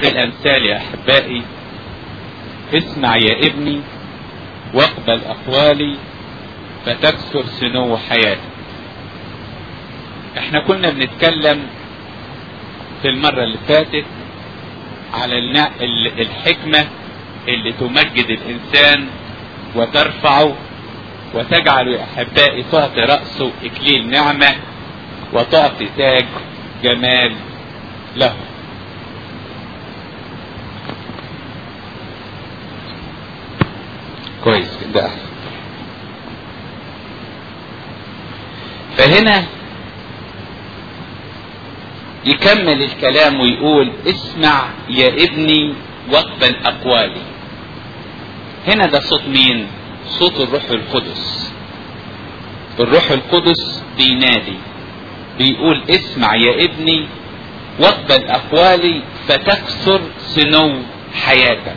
سفر الأمثال يا أحبائي اسمع يا ابني واقبل أقوالي فتكثر سنو حياتك احنا كنا بنتكلم في المرة اللي فاتت على الحكمة اللي تمجد الإنسان وترفعه وتجعل يا أحبائي تعطي رأسه إكليل نعمة وتعطي تاج جمال له كويس ده أحسن فهنا يكمل الكلام ويقول اسمع يا ابني واقبل اقوالي هنا ده صوت مين صوت الروح القدس الروح القدس بينادي بيقول اسمع يا ابني واقبل اقوالي فتكثر سنو حياتك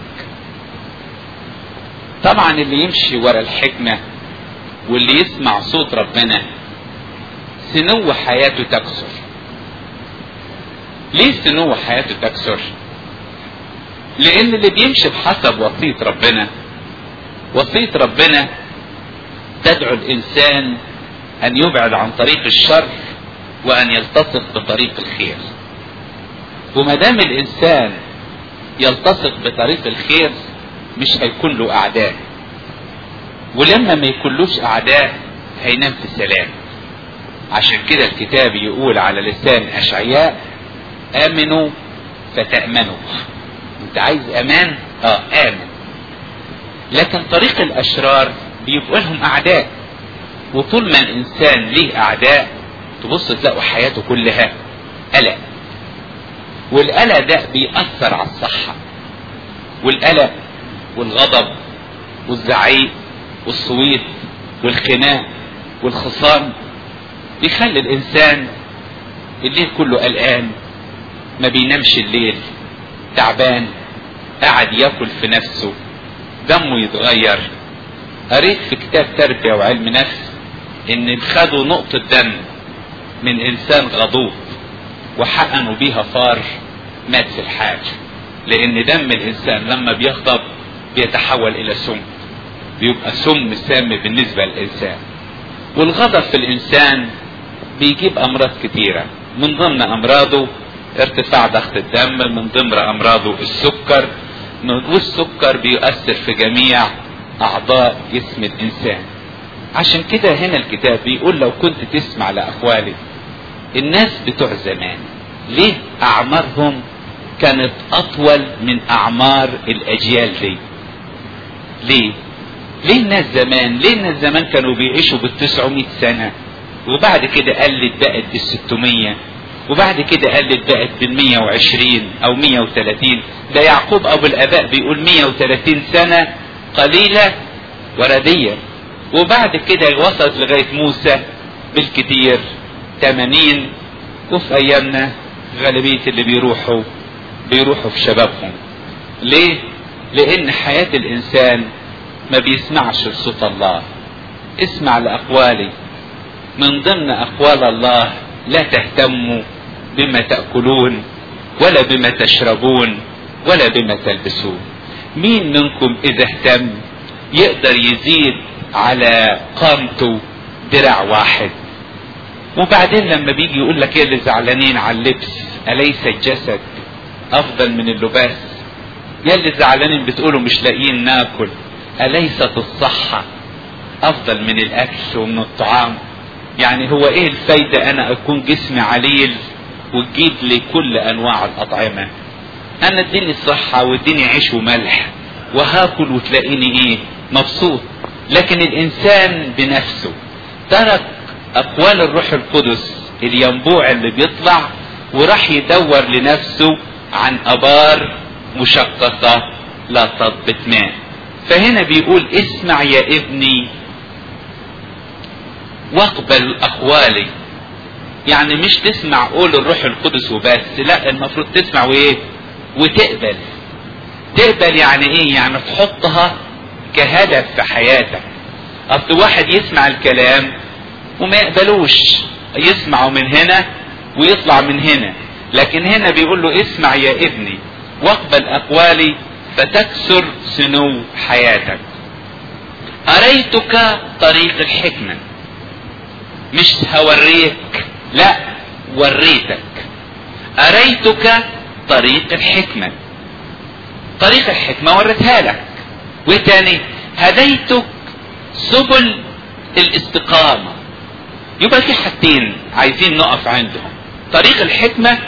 طبعا اللي يمشي ورا الحكمة واللي يسمع صوت ربنا سنو حياته تكثر ليه سنو حياته تكثر لان اللي بيمشي بحسب وصية ربنا وصية ربنا تدعو الانسان ان يبعد عن طريق الشر وان يلتصق بطريق الخير وما دام الانسان يلتصق بطريق الخير مش هيكون له اعداء ولما ما يكونلوش اعداء هينام في سلام عشان كده الكتاب يقول على لسان اشعياء امنوا فتأمنوا انت عايز امان اه امن لكن طريق الاشرار بيبقى لهم اعداء وطول ما الانسان ليه اعداء تبص تلاقوا حياته كلها قلق والقلق ده بيأثر على الصحة والقلق والغضب والزعيق والصويت والخناق والخصام بيخلي الانسان الليل كله قلقان ما بينامش الليل تعبان قاعد ياكل في نفسه دمه يتغير قريت في كتاب تربية وعلم نفس ان خدوا نقطة دم من انسان غضوب وحقنوا بيها فار مات في الحاج لان دم الانسان لما بيغضب بيتحول الى سم بيبقى سم سام بالنسبة للانسان والغضب في الانسان بيجيب امراض كتيرة من ضمن امراضه ارتفاع ضغط الدم من ضمن امراضه السكر والسكر بيؤثر في جميع اعضاء جسم الانسان عشان كده هنا الكتاب بيقول لو كنت تسمع لاقوالي الناس بتوع زمان ليه اعمارهم كانت اطول من اعمار الاجيال دي ليه ليه الناس زمان ليه الناس زمان كانوا بيعيشوا بالتسعمائة سنة وبعد كده قلت بقت بالستمية وبعد كده قلت بقت بالمية وعشرين او مية وثلاثين ده يعقوب ابو الاباء بيقول مية وثلاثين سنة قليلة وردية وبعد كده وصلت لغاية موسى بالكتير تمانين وفي ايامنا غالبية اللي بيروحوا بيروحوا في شبابهم ليه لان حياة الانسان ما بيسمعش لصوت الله اسمع لاقوالي من ضمن اقوال الله لا تهتموا بما تأكلون ولا بما تشربون ولا بما تلبسون مين منكم اذا اهتم يقدر يزيد على قامته دراع واحد وبعدين لما بيجي يقول لك ايه اللي زعلانين على اللبس اليس الجسد افضل من اللباس يا اللي زعلانين بتقولوا مش لاقيين ناكل اليست الصحة افضل من الاكل ومن الطعام يعني هو ايه الفايدة انا اكون جسمي عليل وتجيب لي كل انواع الاطعمة انا اديني الصحة واديني عيش وملح وهاكل وتلاقيني ايه مبسوط لكن الانسان بنفسه ترك اقوال الروح القدس الينبوع اللي بيطلع وراح يدور لنفسه عن ابار مشققة لا تضبط ماء فهنا بيقول اسمع يا ابني واقبل اقوالي يعني مش تسمع قول الروح القدس وبس لا المفروض تسمع وايه وتقبل تقبل يعني ايه يعني تحطها كهدف في حياتك اصل واحد يسمع الكلام وما يقبلوش يسمعه من هنا ويطلع من هنا لكن هنا بيقول له اسمع يا ابني واقبل اقوالي فتكسر سنو حياتك اريتك طريق الحكمة مش هوريك لا وريتك اريتك طريق الحكمة طريق الحكمة وريتها لك وتاني هديتك سبل الاستقامة يبقى في حاجتين عايزين نقف عندهم طريق الحكمة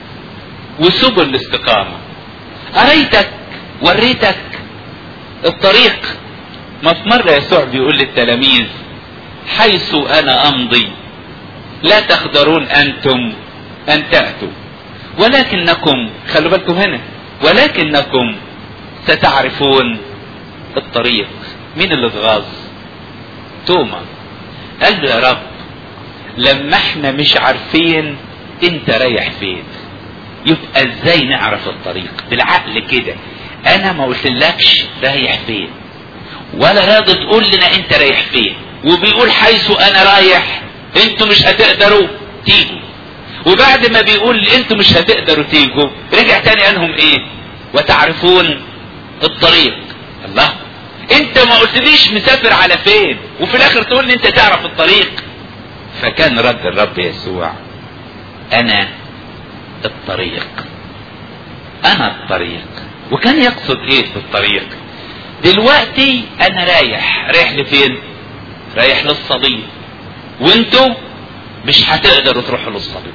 وسبل الاستقامة أريتك وريتك الطريق ما في مرة يسوع بيقول للتلاميذ حيث أنا أمضي لا تقدرون أنتم أن تأتوا ولكنكم خلوا بالكم هنا ولكنكم ستعرفون الطريق مين اللي اتغاظ توما قال له يا رب لما احنا مش عارفين انت رايح فين يبقى ازاي نعرف الطريق بالعقل كده انا ما قلتلكش رايح فين ولا راضي تقول لنا انت رايح فين وبيقول حيث انا رايح انتوا مش هتقدروا تيجوا وبعد ما بيقول انتوا مش هتقدروا تيجوا رجع تاني قالهم ايه وتعرفون الطريق الله انت ما قلتليش مسافر على فين وفي الاخر تقول لي انت تعرف الطريق فكان رد الرب يسوع انا الطريق انا الطريق وكان يقصد ايه في الطريق دلوقتي انا رايح رايح لفين رايح للصليب وانتوا مش هتقدروا تروحوا للصليب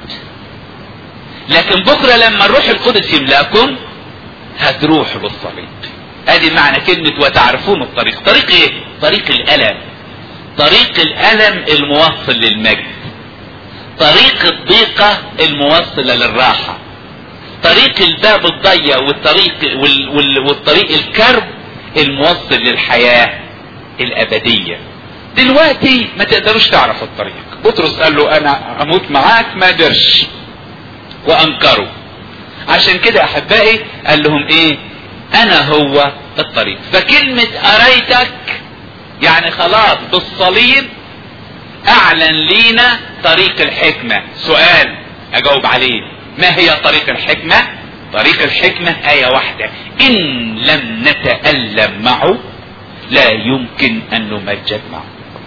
لكن بكره لما الروح القدس يملاكم هتروحوا للصليب ادي معنى كلمة وتعرفون الطريق طريق ايه طريق الالم طريق الالم الموصل للمجد طريق الضيقة الموصلة للراحة طريق الباب الضيق والطريق وال وال والطريق الكرب الموصل للحياة الابدية دلوقتي ما تقدروش تعرفوا الطريق بطرس قال له انا اموت معاك ما قدرش وانكروا عشان كده احبائي قال لهم ايه انا هو الطريق فكلمة اريتك يعني خلاص بالصليب اعلن لينا طريق الحكمة سؤال اجاوب عليه ما هي طريق الحكمة طريق الحكمة آية واحدة إن لم نتألم معه لا يمكن أن نمجد معه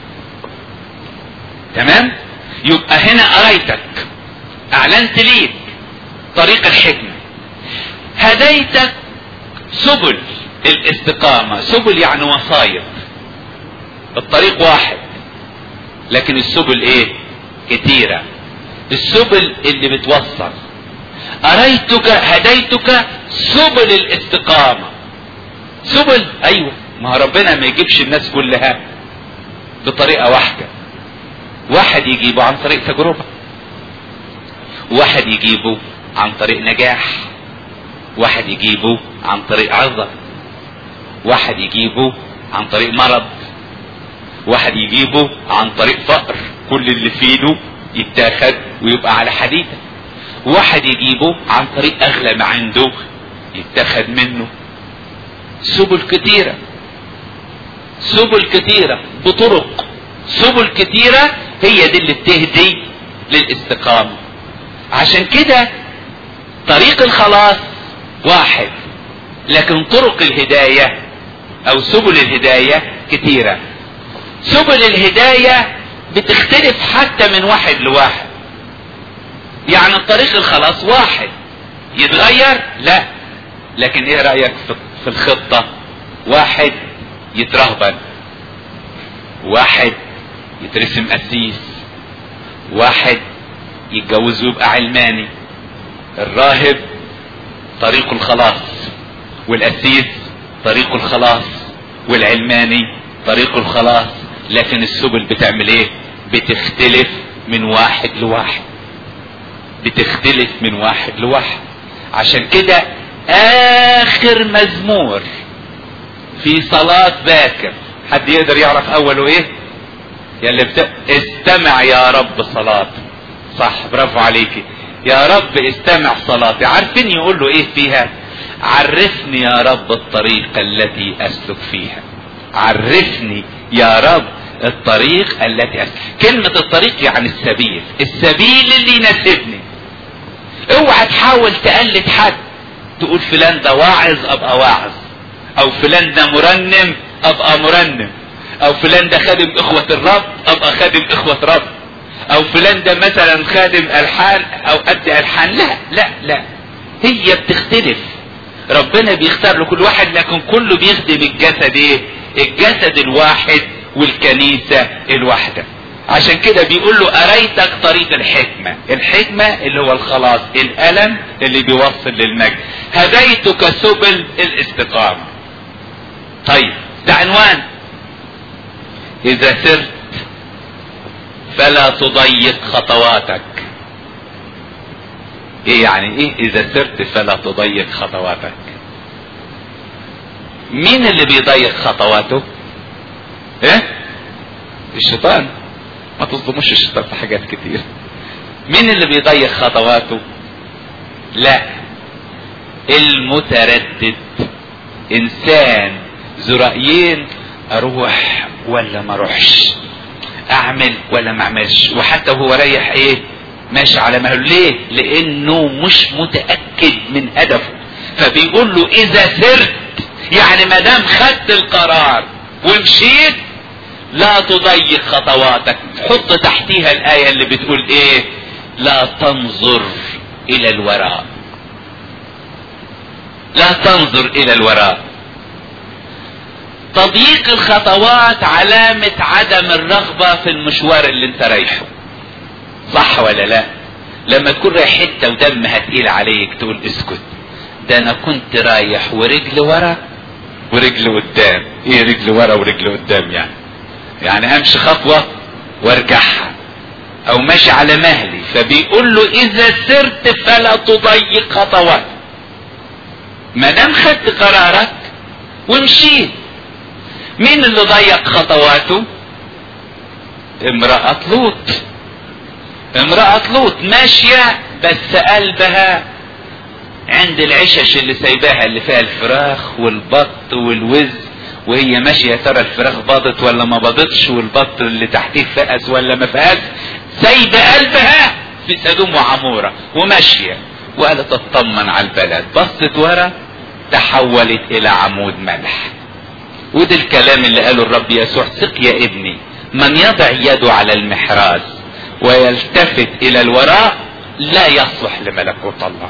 تمام يبقى هنا أريتك أعلنت ليك طريق الحكمة هديتك سبل الاستقامة سبل يعني وصايا الطريق واحد لكن السبل ايه كتيرة السبل اللي بتوصل اريتك هديتك سبل الاستقامة سبل ايوه ما ربنا ما يجيبش الناس كلها بطريقة واحدة واحد يجيبه عن طريق تجربة واحد يجيبه عن طريق نجاح واحد يجيبه عن طريق عظة واحد يجيبه عن طريق مرض واحد يجيبه عن طريق فقر كل اللي في ايده يتاخد ويبقى على حديده واحد يجيبه عن طريق اغلى ما عنده يتاخد منه سبل كتيرة سبل كتيرة بطرق سبل كتيرة هي دي اللي بتهدي للاستقامة عشان كده طريق الخلاص واحد لكن طرق الهداية او سبل الهداية كتيرة سبل الهداية بتختلف حتى من واحد لواحد يعني الطريق الخلاص واحد يتغير لا لكن ايه رأيك في الخطة واحد يترهبن واحد يترسم قسيس واحد يتجوز ويبقى علماني الراهب طريق الخلاص والقسيس طريق الخلاص والعلماني طريق الخلاص لكن السبل بتعمل ايه بتختلف من واحد لواحد بتختلف من واحد لواحد عشان كده اخر مزمور في صلاة باكر حد يقدر يعرف اوله ايه يلي بت... استمع يا رب صلاتي صح برافو عليكي يا رب استمع صلاتي عارفين يقول له ايه فيها عرفني يا رب الطريق التي اسلك فيها عرفني يا رب الطريق التي أسلك. كلمة الطريق يعني السبيل السبيل اللي يناسبني اوعى تحاول تقلد حد تقول فلان ده واعظ ابقى واعظ او فلان ده مرنم ابقى مرنم او فلان ده خادم اخوة الرب ابقى خادم اخوة رب او فلان ده مثلا خادم الحان او ادي الحان لا لا لا هي بتختلف ربنا بيختار لكل واحد لكن كله بيخدم الجسد ايه الجسد الواحد والكنيسة الواحدة عشان كده بيقول له اريتك طريق الحكمة الحكمة اللي هو الخلاص الالم اللي بيوصل للمجد هديتك سبل الاستقامة طيب ده عنوان اذا سرت فلا تضيق خطواتك ايه يعني ايه اذا سرت فلا تضيق خطواتك مين اللي بيضيق خطواته ايه الشيطان ما تظلموش الشيطان في حاجات كتير مين اللي بيضيق خطواته لا المتردد انسان ذو رايين اروح ولا ما اروحش اعمل ولا ما اعملش وحتى وهو رايح ايه ماشي على مهله ليه لانه مش متاكد من هدفه فبيقول له اذا سرت يعني ما دام خدت القرار ومشيت لا تضيق خطواتك حط تحتيها الايه اللي بتقول ايه لا تنظر الى الوراء لا تنظر الى الوراء تضييق الخطوات علامة عدم الرغبة في المشوار اللي انت رايحه صح ولا لا لما تكون رايح حتة ودمها تقيل عليك تقول اسكت ده انا كنت رايح ورجل ورا ورجل قدام ايه رجل ورا ورجل قدام يعني يعني امشي خطوة وارجعها او ماشي على مهلي فبيقول له اذا سرت فلا تضيق خطوات ما دام خدت قرارك ومشيت مين اللي ضيق خطواته امرأة لوط امرأة لوط ماشية بس قلبها عند العشش اللي سايباها اللي فيها الفراخ والبط والوز وهي ماشية ترى الفراخ باضت ولا ما باضتش والبط اللي تحتيه فقس ولا ما فقس سايبة قلبها في سدوم وعمورة وماشية وقالت تطمن على البلد بصت ورا تحولت الى عمود ملح وده الكلام اللي قاله الرب يسوع ثق يا ابني من يضع يده على المحراث ويلتفت الى الوراء لا يصلح لملكوت الله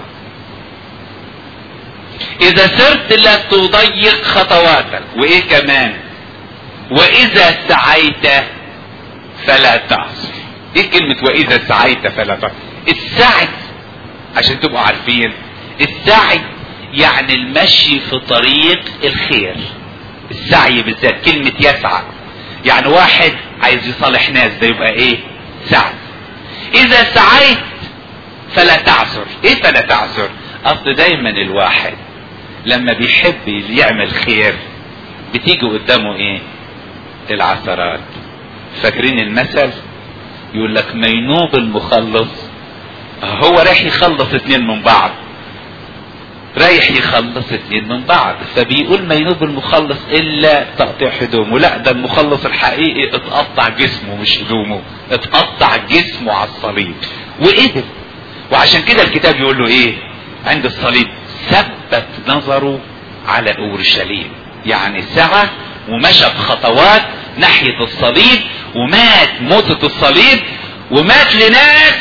اذا سرت لا تضيق خطواتك وايه كمان واذا سعيت فلا تعصر ايه كلمة واذا سعيت فلا تعصر السعي عشان تبقوا عارفين السعي يعني المشي في طريق الخير السعي بالذات كلمة يسعى يعني واحد عايز يصالح ناس ده يبقى ايه سعي اذا سعيت فلا تعثر ايه فلا تعثر اصل دايما الواحد لما بيحب يعمل خير بتيجي قدامه ايه العثرات فاكرين المثل يقول لك مينوب المخلص هو رايح يخلص اتنين من بعض رايح يخلص اتنين من بعض فبيقول ما ينوب المخلص الا تقطيع هدومه لا ده المخلص الحقيقي اتقطع جسمه مش هدومه اتقطع جسمه على الصليب وقدر وعشان كده الكتاب يقول له ايه عند الصليب ثبت نظره على اورشليم يعني سعى ومشى بخطوات ناحية الصليب ومات موتة الصليب ومات لناس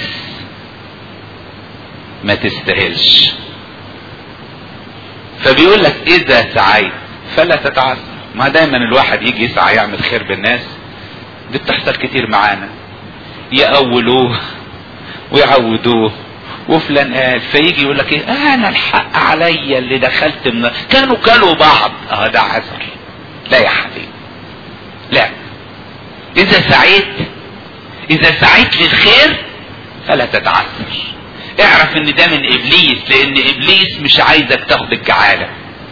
ما تستاهلش فبيقول لك اذا سعيت فلا تتعثر ما دايما الواحد يجي يسعى يعمل خير بالناس دي بتحصل كتير معانا يأولوه ويعودوه وفلان قال فيجي يقول لك ايه انا الحق عليا اللي دخلت من كانوا كلوا بعض اه ده عذر لا يا حبيبي لا اذا سعيت اذا سعيت للخير فلا تتعثر اعرف ان ده من ابليس لان ابليس مش عايزك تاخد الجعاله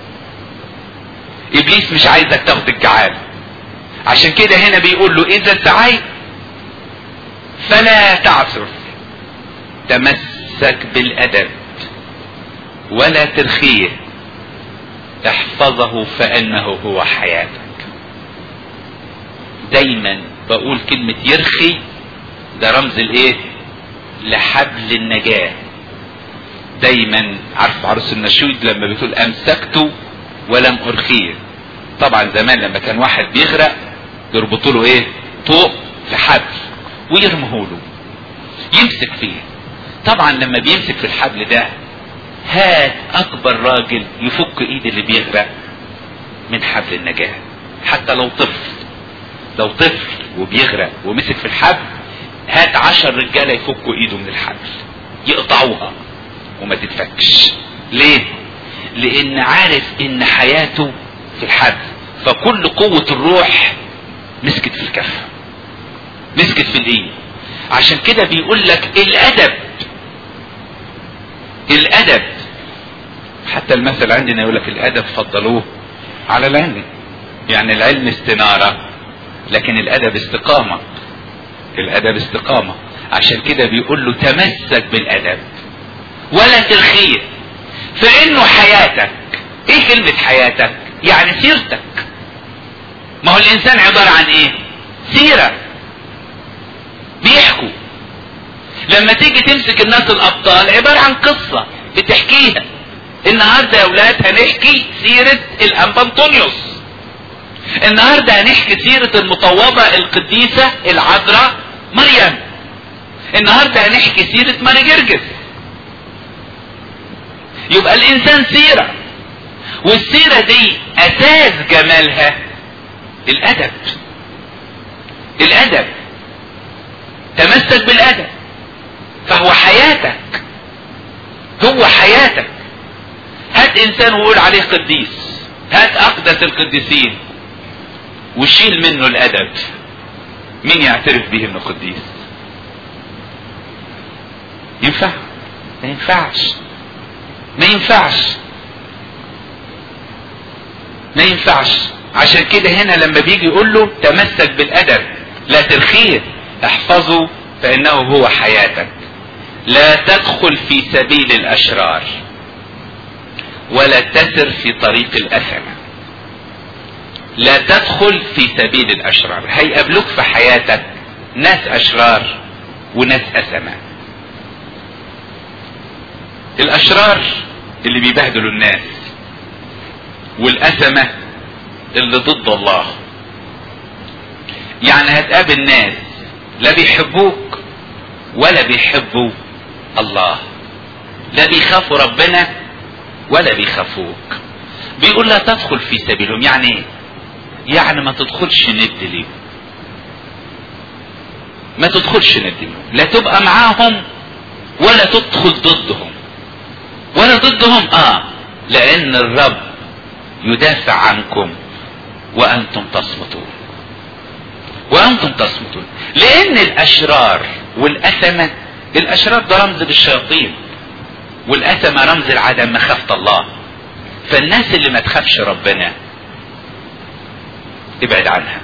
ابليس مش عايزك تاخد الجعاله عشان كده هنا بيقول له اذا سعيت فلا تعثر تمسك بالادب ولا ترخيه احفظه فانه هو حياتك دايما بقول كلمة يرخي ده رمز الايه لحبل النجاة دايما عارف عروس النشيد لما بتقول امسكته ولم ارخيه طبعا زمان لما كان واحد بيغرق يربطوا له ايه طوق في حبل ويرموه له يمسك فيه طبعا لما بيمسك في الحبل ده هات اكبر راجل يفك ايد اللي بيغرق من حبل النجاة حتى لو طفل لو طفل وبيغرق ومسك في الحبل هات عشر رجالة يفكوا ايده من الحبل يقطعوها وما تتفكش ليه لان عارف ان حياته في الحبل فكل قوة الروح مسكت في الكفة مسكت في الايد عشان كده بيقول لك الادب الادب حتى المثل عندنا يقول لك الادب فضلوه على العلم يعني العلم استنارة لكن الادب استقامة الادب استقامة عشان كده بيقول له تمسك بالادب ولا ترخيه فانه حياتك ايه كلمة حياتك يعني سيرتك ما هو الانسان عبارة عن ايه سيرة بيحكوا لما تيجي تمسك الناس الابطال عبارة عن قصة بتحكيها النهاردة يا اولاد هنحكي سيرة الانبا انطونيوس النهاردة هنحكي سيرة المطوبة القديسة العذراء مريم النهاردة هنحكي سيرة ماري جرجس يبقى الانسان سيرة والسيرة دي اساس جمالها الادب الادب تمسك بالادب فهو حياتك هو حياتك هات انسان وقول عليه قديس هات اقدس القديسين وشيل منه الادب مين يعترف به انه قديس ينفع ما ينفعش ما ينفعش ما ينفعش عشان كده هنا لما بيجي يقول له تمسك بالادب لا ترخيه احفظه فانه هو حياتك لا تدخل في سبيل الاشرار ولا تسر في طريق الاثمه لا تدخل في سبيل الاشرار هيقابلوك في حياتك ناس اشرار وناس اثمه الاشرار اللي بيبهدلوا الناس والاثمه اللي ضد الله يعني هتقابل ناس لا بيحبوك ولا بيحبوا الله لا بيخافوا ربنا ولا بيخافوك بيقول لا تدخل في سبيلهم يعني ايه يعني ما تدخلش ند ليهم ما تدخلش ند ليهم لا تبقى معاهم ولا تدخل ضدهم ولا ضدهم اه لان الرب يدافع عنكم وانتم تصمتون وانتم تصمتون لان الاشرار والاثمه الاشرار ده رمز للشياطين والاثمه رمز لعدم مخافه الله فالناس اللي ما تخافش ربنا ابعد عنها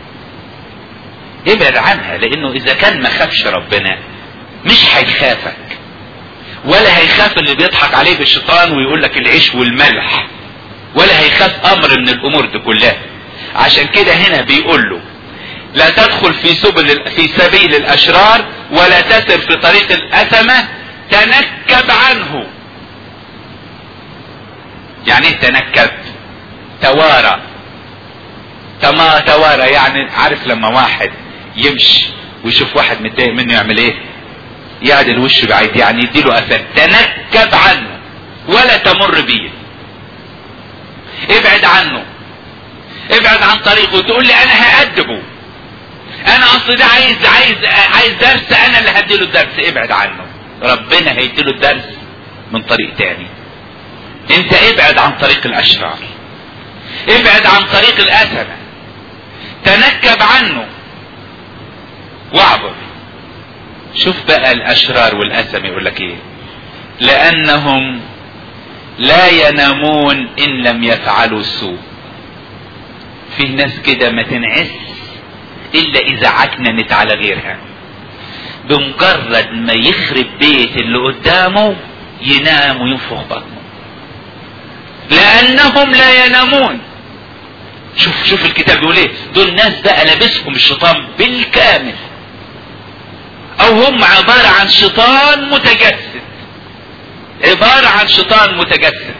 ابعد عنها لانه اذا كان ما خافش ربنا مش هيخافك ولا هيخاف اللي بيضحك عليه بالشيطان ويقول لك العيش والملح ولا هيخاف امر من الامور دي كلها عشان كده هنا بيقول له لا تدخل في سبل في سبيل الاشرار ولا تسر في طريق الاثمه تنكب عنه يعني ايه تنكب توارى تما توارى يعني عارف لما واحد يمشي ويشوف واحد متضايق منه يعمل ايه يعدل وشه بعيد يعني يديله اثر تنكب عنه ولا تمر بيه ابعد عنه ابعد عن طريقه تقول لي انا هأدبه انا اصل ده عايز عايز عايز درس انا اللي هديله الدرس ابعد عنه ربنا هيديله الدرس من طريق تاني انت ابعد عن طريق الاشرار ابعد عن طريق الاثمة تنكب عنه واعبر شوف بقى الاشرار والاثم يقول لك ايه لانهم لا ينامون ان لم يفعلوا السوء في ناس كده ما تنعس الا اذا عكننت على غيرها بمجرد ما يخرب بيت اللي قدامه ينام وينفخ بطنه لانهم لا ينامون شوف شوف الكتاب بيقول ايه دول ناس بقى لابسهم الشيطان بالكامل او هم عبارة عن شيطان متجسد عبارة عن شيطان متجسد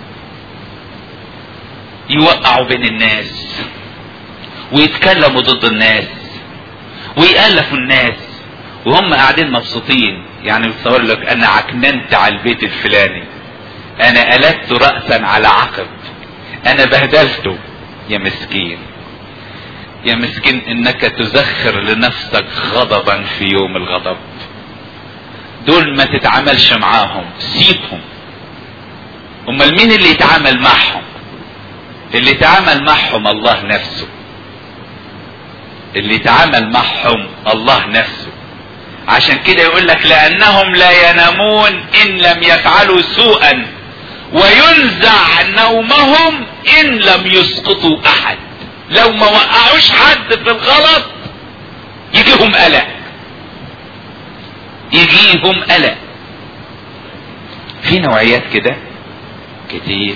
يوقعوا بين الناس ويتكلموا ضد الناس ويألفوا الناس وهم قاعدين مبسوطين يعني بتصور لك انا عكننت على البيت الفلاني انا قلبت رأسا على عقب انا بهدلته يا مسكين يا مسكين انك تزخر لنفسك غضبا في يوم الغضب دول ما تتعاملش معاهم سيبهم امال مين اللي يتعامل معهم اللي يتعامل معهم الله نفسه اللي يتعامل معهم الله نفسه عشان كده يقول لك لانهم لا ينامون ان لم يفعلوا سوءا وينزع نومهم ان لم يسقطوا احد لو ما وقعوش حد في الغلط يجيهم قلق يجيهم قلق في نوعيات كده كتير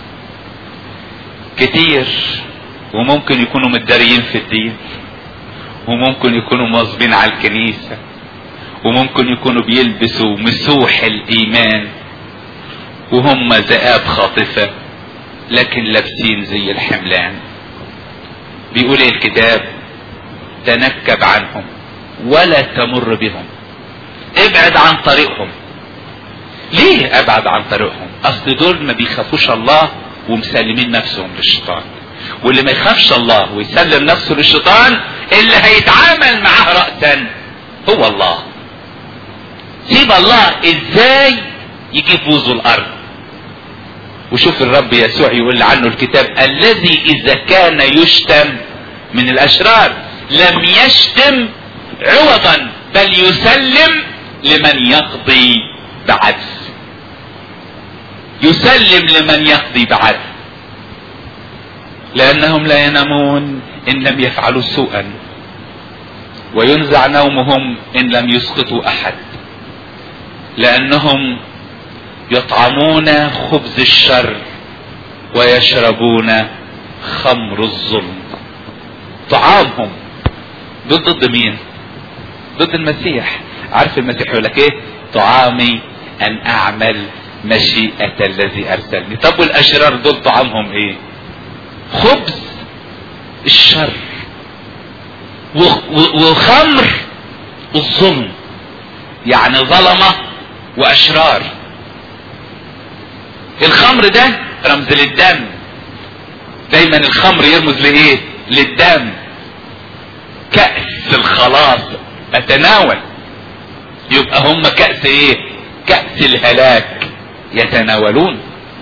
كتير وممكن يكونوا متداريين في الدين وممكن يكونوا مواظبين على الكنيسة وممكن يكونوا بيلبسوا مسوح الإيمان وهم ذئاب خاطفة لكن لابسين زي الحملان بيقول ايه الكتاب تنكب عنهم ولا تمر بهم ابعد عن طريقهم ليه ابعد عن طريقهم اصل دول ما بيخافوش الله ومسلمين نفسهم للشيطان واللي ما يخافش الله ويسلم نفسه للشيطان اللي هيتعامل معاه رأسا هو الله سيب الله ازاي يجيب وزو الارض وشوف الرب يسوع يقول عنه الكتاب الذي اذا كان يشتم من الاشرار لم يشتم عوضا بل يسلم لمن يقضي بعدل يسلم لمن يقضي بعدل لانهم لا ينامون ان لم يفعلوا سوءا وينزع نومهم ان لم يسقطوا احد لانهم يطعمون خبز الشر ويشربون خمر الظلم طعامهم ضد ضد مين ضد المسيح عارف المسيح يقول لك ايه طعامي ان اعمل مشيئة الذي ارسلني طب والاشرار دول طعامهم ايه خبز الشر وخمر الظلم يعني ظلمة واشرار الخمر ده رمز للدم دايما الخمر يرمز لايه للدم كأس الخلاص اتناول يبقى هم كأس ايه كأس الهلاك يتناولون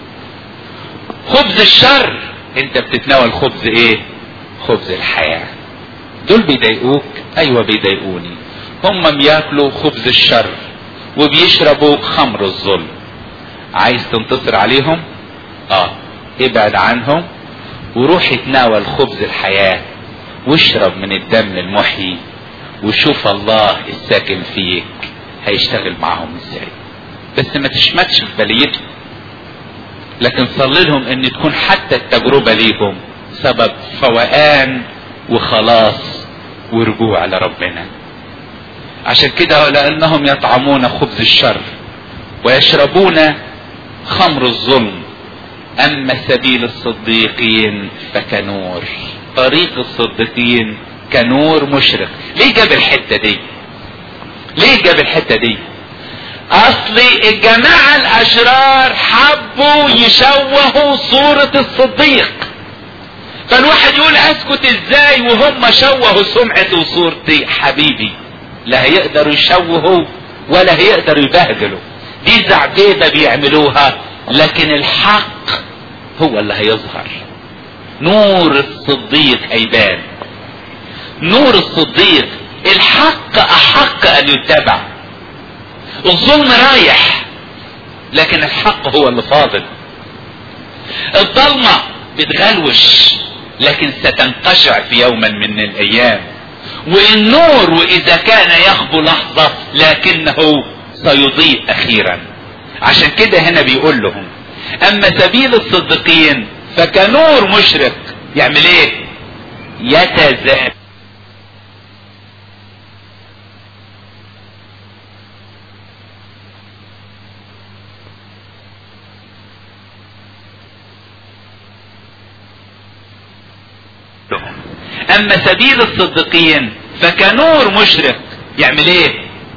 خبز الشر انت بتتناول خبز ايه خبز الحياة دول بيضايقوك ايوه بيضايقوني هم بياكلوا خبز الشر وبيشربوا خمر الظلم عايز تنتصر عليهم اه ابعد عنهم وروح اتناول خبز الحياة واشرب من الدم المحيي وشوف الله الساكن فيك هيشتغل معاهم ازاي بس ما تشمتش في بليتهم لكن صلي لهم ان تكون حتى التجربة ليهم سبب فوقان وخلاص ورجوع لربنا عشان كده لانهم يطعمون خبز الشر ويشربون خمر الظلم اما سبيل الصديقين فكنور طريق الصديقين كنور مشرق ليه جاب الحته دي ليه جاب الحته دي اصل الجماعة الاشرار حبوا يشوهوا صورة الصديق فالواحد يقول اسكت ازاي وهم شوهوا سمعتي وصورتي حبيبي لا هيقدروا يشوهوا ولا هيقدروا يبهدلوا دي زعبيبة بيعملوها لكن الحق هو اللي هيظهر نور الصديق هيبان نور الصديق الحق احق ان يتبع الظلم رايح لكن الحق هو اللي فاضل الضلمة بتغلوش لكن ستنقشع في يوما من الايام والنور واذا كان يخبو لحظة لكنه سيضيء اخيرا عشان كده هنا بيقول لهم اما سبيل الصديقين فكنور مشرق يعمل ايه يتزاد اما سبيل الصديقين فكنور مشرق يعمل ايه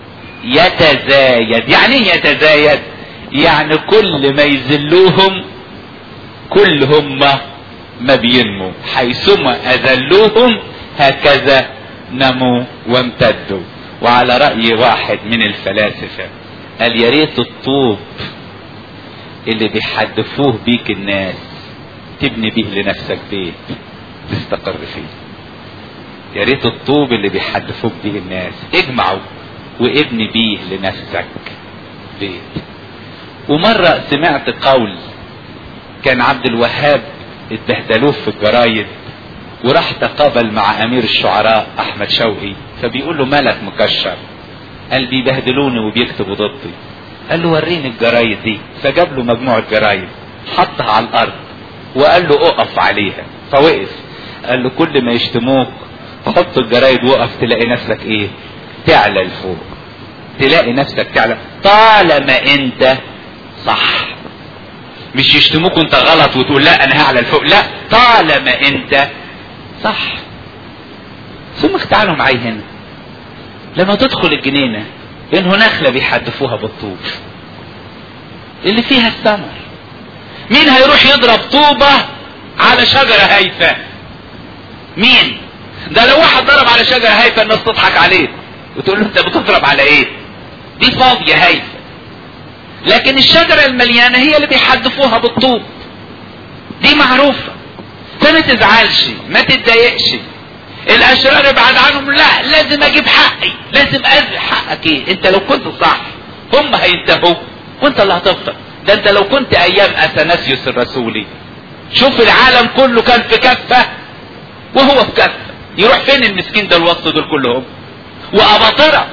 يتزايد يعني ايه يتزايد يعني كل ما يذلوهم كل هم ما بينموا حيثما اذلوهم هكذا نموا وامتدوا وعلى رأي واحد من الفلاسفة قال يا ريت الطوب اللي بيحدفوه بيك الناس تبني بيه لنفسك بيت تستقر فيه يا ريت الطوب اللي بيحدفوك بيه الناس اجمعوا وابني بيه لنفسك بيت ومرة سمعت قول كان عبد الوهاب اتبهدلوه في الجرايد وراح تقابل مع امير الشعراء احمد شوقي فبيقول له مالك مكشر قال بيبهدلوني وبيكتبوا ضدي قال له وريني الجرايد دي فجاب له مجموعة جرايد حطها على الارض وقال له اقف عليها فوقف قال له كل ما يشتموك حط الجرايد وقف تلاقي نفسك ايه تعلى لفوق تلاقي نفسك تعلى طالما انت صح مش يشتموك وانت غلط وتقول لا انا هعلى لفوق لا طالما انت صح ثم تعالوا معي هنا لما تدخل الجنينة انه نخلة بيحدفوها بالطوب اللي فيها الثمر مين هيروح يضرب طوبة على شجرة هايفة مين ده لو واحد ضرب على شجرة هايفة الناس تضحك عليه وتقول له انت بتضرب على ايه دي فاضية هايفة لكن الشجرة المليانة هي اللي بيحدفوها بالطوب دي معروفة فما تزعلش ما تتضايقش الاشرار ابعد عنهم لا لازم اجيب حقي لازم ازل حقك ايه انت لو كنت صح هم هينتهوا وانت اللي هتفضل ده انت لو كنت ايام اثناسيوس الرسولي شوف العالم كله كان في كفة وهو في كفة يروح فين المسكين ده الوسط دول كلهم واباطرة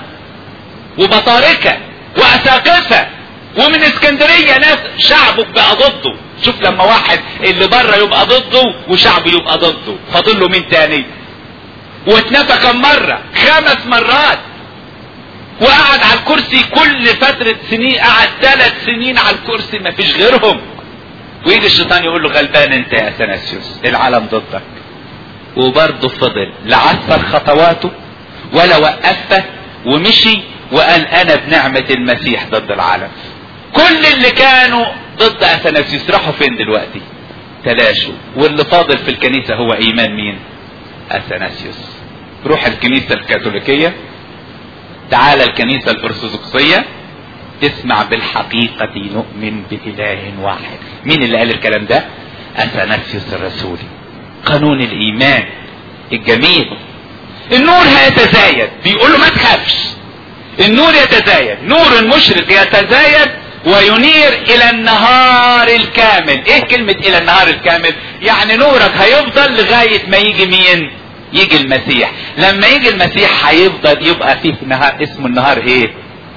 وبطاركة واساقفة ومن اسكندرية ناس شعبه بقى ضده شوف لما واحد اللي بره يبقى ضده وشعبه يبقى ضده فاضل له مين تاني واتنفى كم مرة خمس مرات وقعد على الكرسي كل فترة سنين قعد ثلاث سنين على الكرسي ما فيش غيرهم ويجي الشيطان يقول له غلبان انت يا اثناسيوس العالم ضدك وبرضه فضل لا عثر خطواته ولا وقفه ومشي وقال انا بنعمة المسيح ضد العالم كل اللي كانوا ضد اثناسيوس راحوا فين دلوقتي تلاشوا واللي فاضل في الكنيسة هو ايمان مين اثناسيوس روح الكنيسة الكاثوليكية تعال الكنيسة الارثوذكسية تسمع بالحقيقة نؤمن بإله واحد مين اللي قال الكلام ده اثناسيوس الرسولي قانون الايمان الجميل النور هيتزايد بيقول له ما تخافش النور يتزايد نور مشرق يتزايد وينير الى النهار الكامل ايه كلمة الى النهار الكامل يعني نورك هيفضل لغاية ما يجي مين يجي المسيح لما يجي المسيح هيفضل يبقى فيه نهار اسمه النهار ايه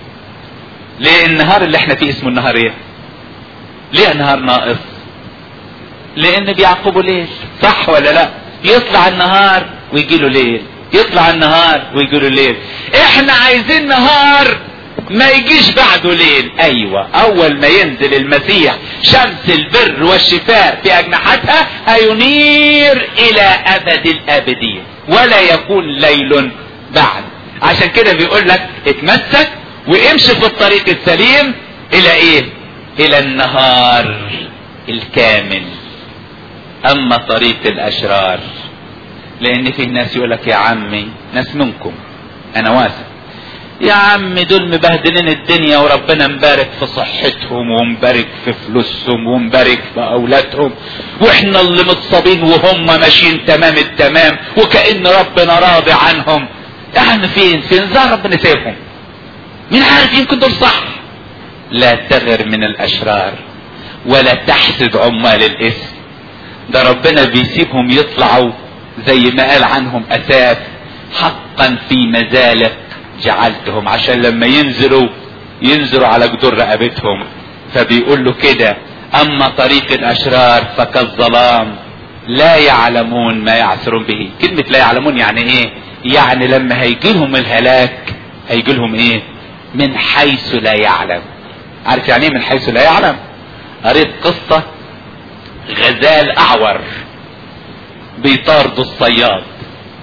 ليه النهار اللي احنا فيه اسمه النهار ايه ليه نهار ناقص لان بيعقبوا ليل صح ولا لا يطلع النهار ويجي له ليل يطلع النهار ويجي له ليل احنا عايزين نهار ما يجيش بعده ليل ايوه اول ما ينزل المسيح شمس البر والشفاء في اجنحتها هينير الى ابد الابدين ولا يكون ليل بعد عشان كده بيقول لك اتمسك وامشي في الطريق السليم الى ايه الى النهار الكامل اما طريق الاشرار لان في ناس يقول لك يا عمي ناس منكم انا واثق يا عم دول مبهدلين الدنيا وربنا مبارك في صحتهم ومبارك في فلوسهم ومبارك في اولادهم واحنا اللي متصابين وهم ماشيين تمام التمام وكأن ربنا راضي عنهم يا عم فين فين ازاي ربنا سيبهم مين عارف يمكن دول صح لا تغر من الاشرار ولا تحسد عمال الاسم ده ربنا بيسيبهم يطلعوا زي ما قال عنهم اساف حقا في مزالق جعلتهم عشان لما ينزلوا ينزلوا على جدور رقبتهم فبيقول له كده اما طريق الاشرار فكالظلام لا يعلمون ما يعثرون به كلمة لا يعلمون يعني ايه يعني لما هيجي لهم الهلاك هيجي لهم ايه من حيث لا يعلم عارف يعني ايه من حيث لا يعلم قريت قصة غزال اعور بيطارد الصياد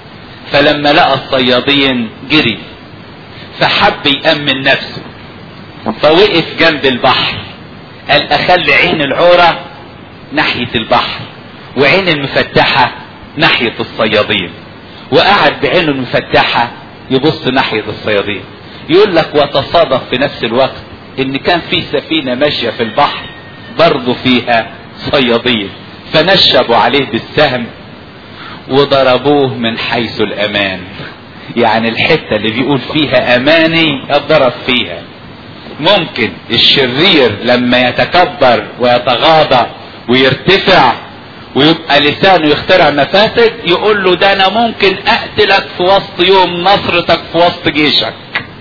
فلما لقى الصيادين جري فحب يأمن نفسه فوقف جنب البحر قال اخلي عين العورة ناحية البحر وعين المفتحة ناحية الصيادين وقعد بعينه المفتحة يبص ناحية الصيادين يقول لك وتصادف في نفس الوقت ان كان في سفينة ماشية في البحر برضه فيها صيادين فنشبوا عليه بالسهم وضربوه من حيث الامان يعني الحتة اللي بيقول فيها اماني اتضرب فيها ممكن الشرير لما يتكبر ويتغاضى ويرتفع ويبقى لسانه يخترع مفاسد يقول له ده انا ممكن اقتلك في وسط يوم نصرتك في وسط جيشك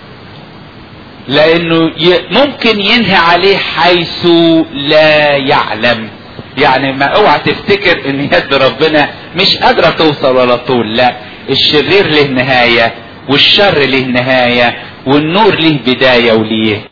لانه ي... ممكن ينهي عليه حيث لا يعلم يعني ما اوعى تفتكر ان يد ربنا مش قادرة توصل ولا طول لا الشرير له نهاية والشر له نهاية والنور له بداية وليه